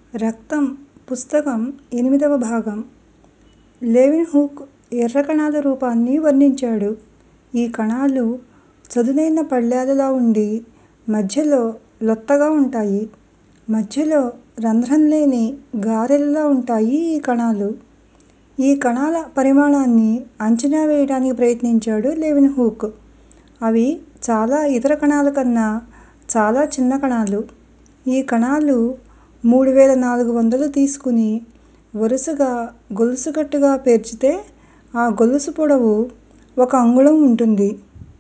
రక్తం పుస్తకం ఎనిమిదవ భాగం లెవెన్హుక్ ఎర్ర కణాల రూపాన్ని వర్ణించాడు. ఈ కణాలు చదునైన పళ్ళేలలా ఉండి మధ్యలో లొత్తగా ఉంటాయి. మధ్యలో రంధ్రం లేని గారెలలా ఉంటాయి ఈ కణాలు. ఈ కణాల పరిమాణాన్ని అంచనా వేయడానికి ప్రయత్నించాడు లెవెన్హుక్. అవి చాలా ఇతర కణాల కన్నా చాలా చిన్న కణాలు. ఈ కణాలు మూడు వేల నాలుగు వందలు తీసుకుని వరుసగా గొలుసుకట్టుగా పేర్చితే ఆ గొలుసు పొడవు ఒక అంగుళం ఉంటుంది.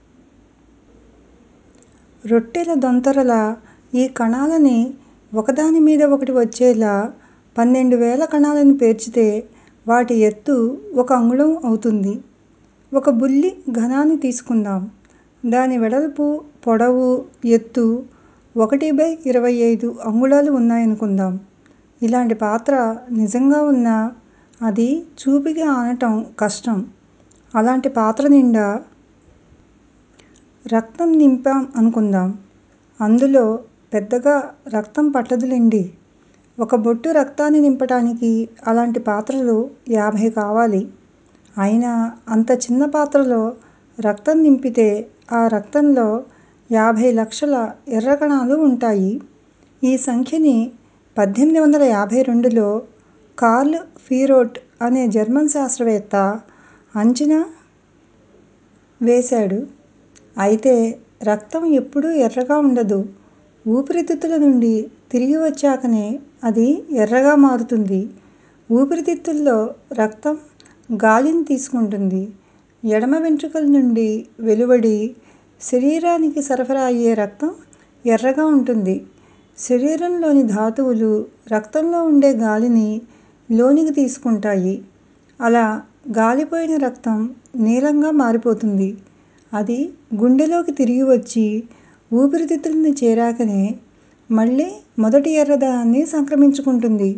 రొట్టెల దొంతరలా ఈ కణాలని ఒకదాని మీద ఒకటి వచ్చేలా పన్నెండు వేల కణాలను పేర్చితే వాటి ఎత్తు ఒక అంగుళం అవుతుంది. ఒక బుల్లి ఘనాన్ని తీసుకుందాం. దాని వెడల్పు, పొడవు, ఎత్తు ఒకటి బై ఇరవై ఐదు అంగుళాలు ఉన్నాయనుకుందాం. ఇలాంటి పాత్ర నిజంగా ఉన్నా అది చూపుకి ఆనటం కష్టం. అలాంటి పాత్ర నిండా రక్తం నింపాం అనుకుందాం. అందులో పెద్దగా రక్తం పట్టదులెండి. ఒక బొట్టు రక్తాన్ని నింపటానికి అలాంటి పాత్రలు యాభై కావాలి. అయినా అంత చిన్న పాత్రలో రక్తం నింపితే ఆ రక్తంలో యాభై లక్షల ఎర్ర కణాలు ఉంటాయి. ఈ సంఖ్యని పద్దెనిమిది వందల యాభై రెండులో కార్ల్ పీరోట్ అనే జర్మన్ శాస్త్రవేత్త అంచనా వేశాడు. అయితే రక్తం ఎప్పుడూ ఎర్రగా ఉండదు. ఊపిరితిత్తుల నుండి తిరిగి వచ్చాకనే అది ఎర్రగా మారుతుంది. ఊపిరితిత్తుల్లో రక్తం గాలిని తీసుకుంటుంది. ఎడమ వెంట్రుకల నుండి వెలువడి శరీరానికి సరఫరా అయ్యే రక్తం ఎర్రగా ఉంటుంది. శరీరంలోని ధాతువులు రక్తంలో ఉండే గాలిని లోనికి తీసుకుంటాయి. అలా గాలిపోయిన రక్తం నీలంగా మారిపోతుంది. అది గుండెలోకి తిరిగి వచ్చి ఊపిరితిత్తులని చేరాకనే మళ్ళీ మొదటి ఎర్రదనాన్ని సంక్రమించుకుంటుంది.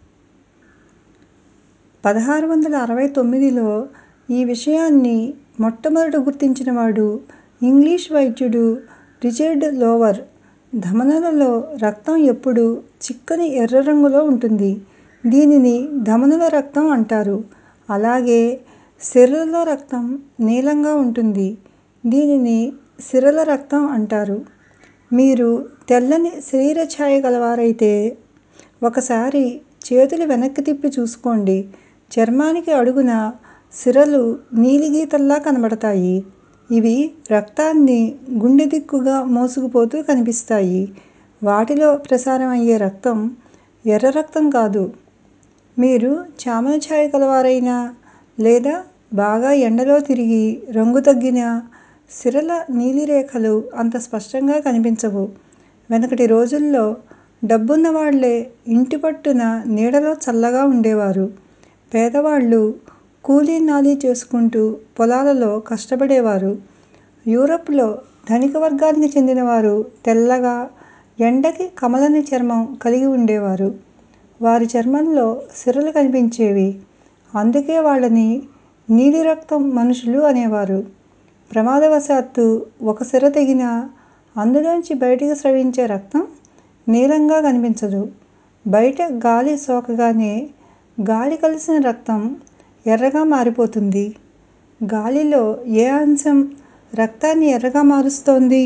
పదహారు వందల అరవై తొమ్మిదిలో ఈ విషయాన్ని మొట్టమొదట గుర్తించినవాడు ఇంగ్లీష్ వైద్యుడు రిచర్డ్ లోవర్. ధమనులలో రక్తం ఎప్పుడూ చిక్కని ఎర్ర రంగులో ఉంటుంది. దీనిని ధమనుల రక్తం అంటారు. అలాగే సిరలలో రక్తం నీలంగా ఉంటుంది. దీనిని సిరల రక్తం అంటారు. మీరు తెల్లని శరీర ఛాయ గలవారైతే ఒకసారి చేతులు వెనక్కి తిప్పి చూసుకోండి. చర్మానికి అడుగున సిరలు నీలిగీతల్లా కనబడతాయి. ఇవి రక్తాన్ని గుండె దిక్కుగా మోసుకుపోతూ కనిపిస్తాయి. వాటిలో ప్రసారం అయ్యే రక్తం ఎర్ర రక్తం కాదు. మీరు చామన ఛాయ కలవారైనా లేదా బాగా ఎండలో తిరిగి రంగు తగ్గినా సిరల నీలిరేఖలు అంత స్పష్టంగా కనిపించవు. వెనకటి రోజుల్లో డబ్బున్నవాళ్ళే ఇంటి పట్టున నీడలో చల్లగా ఉండేవారు. పేదవాళ్ళు కూలీ నాలీ చేసుకుంటూ పొలాలలో కష్టపడేవారు. యూరప్ లో ధనిక వర్గానికి చెందినవారు తెల్లగా, ఎండకి కమలని చర్మం కలిగి ఉండేవారు. వారి చర్మంలో సిరలు కనిపించేవి. అందుకే వాళ్ళని నీలిరక్తం మనుషులు అనేవారు. ప్రమాదవశాత్తు ఒక సిర తెగినా అందులోంచి బయటికి స్రవించే రక్తం నీలంగా కనిపించదు. బయట గాలి సోకగానే గాలి కలిసిన రక్తం ఎర్రగా మారిపోతుంది. గాలిలో ఏ అంశం రక్తాన్ని ఎర్రగా మారుస్తోంది?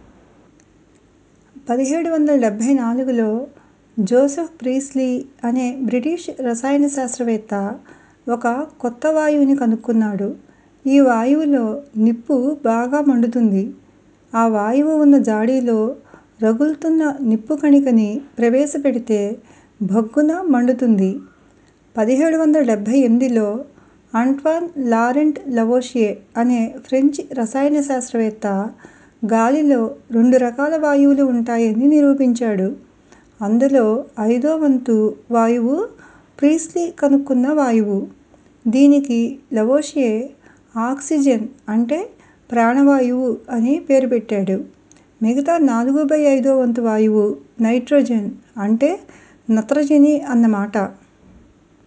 పదిహేడు వందల డెబ్బై నాలుగులో జోసెఫ్ ప్రీస్లీ అనే బ్రిటిష్ రసాయన శాస్త్రవేత్త ఒక కొత్త వాయువుని కనుక్కున్నాడు. ఈ వాయువులో నిప్పు బాగా మండుతుంది. ఆ వాయువు ఉన్న జాడీలో రగులుతున్న నిప్పు కణికని ప్రవేశపెడితే భగ్గున మండుతుంది. పదిహేడు వందల డెబ్బై ఎనిమిదిలో అంట్వాన్ లారెంట్ లవోషియే అనే ఫ్రెంచ్ రసాయన శాస్త్రవేత్త గాలిలో రెండు రకాల వాయువులు ఉంటాయని నిరూపించాడు. అందులో ఐదో వంతు వాయువు ప్రీస్లీ కనుక్కున్న వాయువు. దీనికి లవోషియే ఆక్సిజన్ అంటే ప్రాణవాయువు అని పేరు పెట్టాడు. మిగతా నాలుగు బై ఐదో వంతు వాయువు నైట్రోజన్ అంటే నత్రజని అన్నమాట.